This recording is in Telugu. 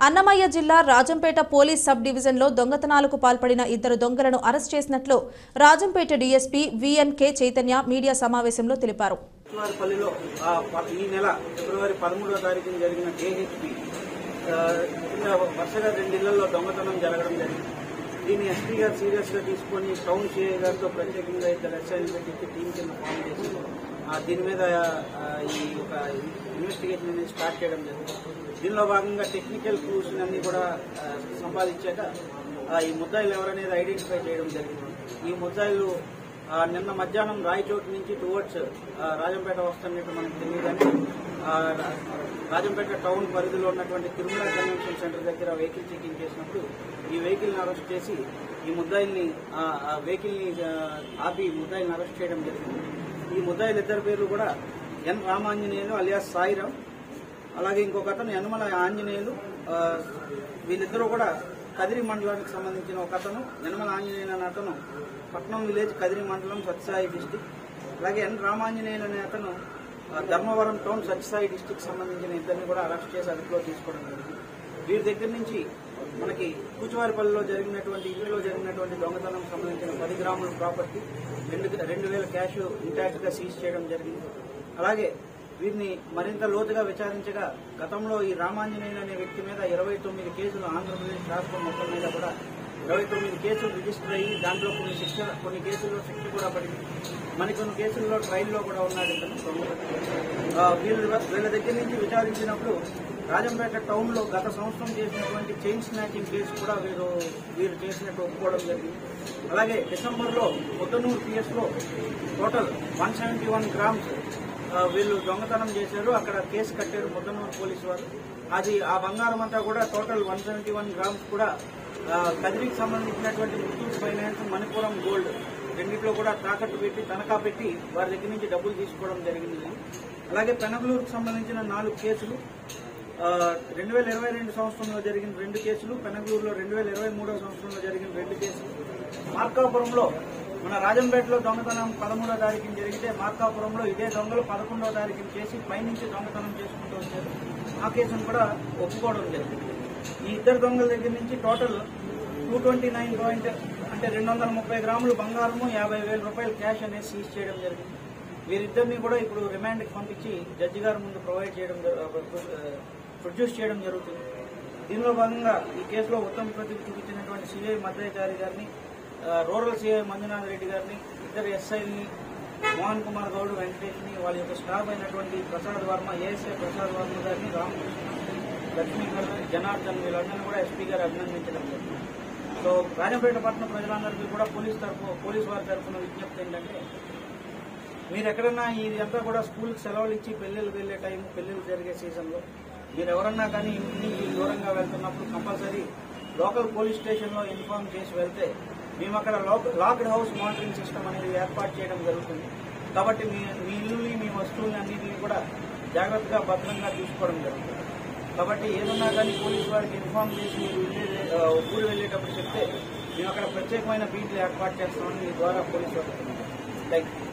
అన్నమయ్య జిల్లా రాజంపేట పోలీస్ సబ్ డివిజన్లో దొంగతనాలకు పాల్పడిన ఇద్దరు దొంగలను అరెస్ట్ చేసినట్లు Rajampet DSP V N K Chaitanya media సమావేశంలో తెలిపారు పల్లిలో ఈ నెల ఫిబ్రవరి పదమూడవ తారీఖున జరిగిన కేహెచ్పి వరుసగా రెండు ఇళ్లలో దొంగతనం జరగడం జరిగింది దీన్ని ఎస్పీ గారు సీరియస్ గా తీసుకొని టౌన్ సిఐ గారితో ప్రత్యేకంగా ఇద్దరు ఎస్ఐని పెట్టి టీం కింద ఫామ్ చేసి ఆ, దీని మీద ఆ, ఈ ఒక ఇన్వెస్టిగేషన్ అనేది స్టార్ట్ చేయడం జరిగింది దీనిలో భాగంగా టెక్నికల్ క్లూస్ అన్ని కూడా ఆ, సంపాదించాక ఆ, ఈ ముద్దాయిలు ఎవరనేది ఐడెంటిఫై చేయడం జరిగింది ఈ ముద్దాయిలు ఆ, నిన్న మధ్యాహ్నం రాయచోటి నుంచి టువర్డ్స్ రాజంపేట వస్తున్నట్టు మనకు తెలియదని ఆ, రా- రాజంపేట టౌన్ పరిధిలో ఉన్నటువంటి తిరుమల కన్వెన్షన్ సెంటర్ దగ్గర వెహికల్ చెకింగ్ చేసినప్పుడు ఈ వెహికల్ ని అరెస్ట్ చేసి ఈ ముద్దాయిల్ని ఆ, ఆ వెహికల్ ని ఆ, ఆపి ముద్దాయిల్ని అరెస్ట్ చేయడం జరిగింది ఈ ముద్దాయిలు ఇద్దరు పేర్లు కూడా ఎన్ రామాంజనేయులు అలియాస్ సాయిరాం అలాగే ఇంకొక అతను యనమల ఆంజనేయులు ఆ, వీళ్ళిద్దరూ కూడా కదిరి మండలానికి సంబంధించిన ఒక అతను యనమల ఆంజనేయులు అనే అతను పట్నం విలేజ్ కదిరి మండలం సత్యసాయి డిస్టిక్ అలాగే ఎన్ రామాంజనేయులు అనే అతను ఆ, ధర్మవరం టౌన్ సత్యసాయి డిస్టిక్ సంబంధించిన ఇద్దరిని కూడా అరెస్ట్ చేసి అదుపులో తీసుకోవడం జరిగింది వీరి దగ్గర నుంచి మనకి కూచువారిపల్లిలో జరిగినటువంటి ఇల్లులో జరిగినటువంటి దొంగతనం సంబంధించిన పది గ్రాముల ప్రాపర్టీ రెండు రెండు వేల క్యాష్ ఇంటాక్ట్ గా సీజ్ చేయడం జరిగింది అలాగే వీరిని మరింత లోతుగా విచారించగా గతంలో ఈ రామాంజనేయులు అనే వ్యక్తి మీద ఇరవై తొమ్మిది కేసులు ఆంధ్రప్రదేశ్ రాష్ట్రం మొత్తం మీద కూడా ఇరవై తొమ్మిది కేసులు రిజిస్టర్ అయ్యి దాంట్లో కొన్ని శిక్ష కొన్ని కేసుల్లో శిక్ష కూడా పడింది మరికొన్ని కేసుల్లో ట్రయల్లో కూడా ఉన్నాడు ఇతను ఆ, వీళ్ళ వీళ్ళ దగ్గర నుంచి విచారించినప్పుడు రాజంపేట టౌన్ లో గత సంవత్సరం చేసినటువంటి చైన్ స్నాచింగ్ కేసు కూడా వీరు వీరు చేసినట్టు ఒప్పుకోవడం జరిగింది అలాగే డిసెంబర్ లో ముద్దనూరు పిఎస్ లో total one seventy one grams ఆ, వీళ్ళు దొంగతనం చేశారు అక్కడ కేసు కట్టారు ముద్దనూరు పోలీసు వారు అది ఆ బంగారం అంతా కూడా total one seventy one grams కూడా ఆ, కదిరికి సంబంధించినటువంటి ముత్తూట్ ఫైనాన్స్ మణిపురం గోల్డ్ రెండిట్లో కూడా తాకట్టు పెట్టి తనఖా పెట్టి వారి దగ్గర నుంచి డబ్బులు తీసుకోవడం జరిగింది అలాగే పెనగలూరుకు సంబంధించిన నాలుగు కేసులు రెండు వేల ఇరవై రెండు సంవత్సరంలో జరిగిన రెండు కేసులు పెనగలూరులో రెండు వేల ఇరవై మూడో సంవత్సరంలో జరిగిన రెండు కేసులు మార్కాపురంలో మన రాజంపేటలో దొంగతనం పదమూడో తారీఖున జరిగితే మార్కాపురంలో ఇదే దొంగలు పదకొండో తారీఖున చేసి పైనుంచి దొంగతనం చేసుకుంటూ వచ్చారు ఆ కేసును కూడా ఒప్పుకోవడం జరిగింది ఈ ఇద్దరు దొంగల దగ్గర నుంచి total two twenty nine point అంటే రెండు వందల ముప్పై గ్రాములు బంగారము యాభై వేల రూపాయలు క్యాష్ అనేది సీజ్ చేయడం జరిగింది వీరిద్దరిని కూడా ఇప్పుడు రిమాండ్కి పంపించి జడ్జి గారి ముందు ప్రొవైడ్ చేయడం జరు- ప్రొడ్యూస్ చేయడం జరుగుతుంది దీనిలో భాగంగా ఈ కేసులో ఉత్తమ ప్రతిభ చూపించినటువంటి సిఐ మద్దయ్య గారిని ఆ, రూరల్ సిఐ మంజునాథ్ రెడ్డి గారిని ఇద్దరు ఎస్ఐల్ని మోహన్ కుమార్ గౌడ్ వెంకటేష్ని వాళ్ళ యొక్క స్టాఫ్ అయినటువంటి ప్రసాద్ వర్మ ఏఎస్ఐ ప్రసాద్ వర్మ గారిని రామకృష్ణ లక్ష్మీ గారు జనార్దన్ వీళ్ళందరినీ కూడా ఎస్పీ గారు అభినందించడం జరిగింది సో రాజంపేట పట్టణ ప్రజలందరికీ కూడా పోలీస్ తరఫు పోలీస్ వారి తరఫున విజ్ఞప్తి ఏంటంటే మీరు ఎక్కడన్నా ఇది అంతా కూడా స్కూల్కి సెలవులు ఇచ్చి పెళ్ళిళ్ళకి వెళ్ళే టైం పెళ్ళిళ్ళు జరిగే సీజన్లో మీరు ఎవరన్నా కానీ ఇంటి నుంచి దూరంగా వెళ్తున్నప్పుడు కంపల్సరీ లోకల్ పోలీస్ స్టేషన్లో ఇన్ఫార్మ్ చేసి వెళ్తే మేము అక్కడ లాక్డ్ హౌస్ మానిటరింగ్ సిస్టమ్ అనేది ఏర్పాటు చేయడం జరుగుతుంది కాబట్టి మీ మీ ఇల్లుని మీ వస్తువుల్ని అన్నింటినీ కూడా జాగ్రత్తగా భద్రంగా చూసుకోవడం జరుగుతుంది కాబట్టి ఏదన్నా కానీ పోలీసు వారికి ఇన్ఫార్మ్ చేసి మీరు వెళ్ళే ఆ, ఊరు వెళ్ళేటప్పుడు చెప్తే మేము అక్కడ ప్రత్యేకమైన బీట్లు ఏర్పాటు చేస్తామని మీ ద్వారా పోలీసు వారికి థ్యాంక్ యూ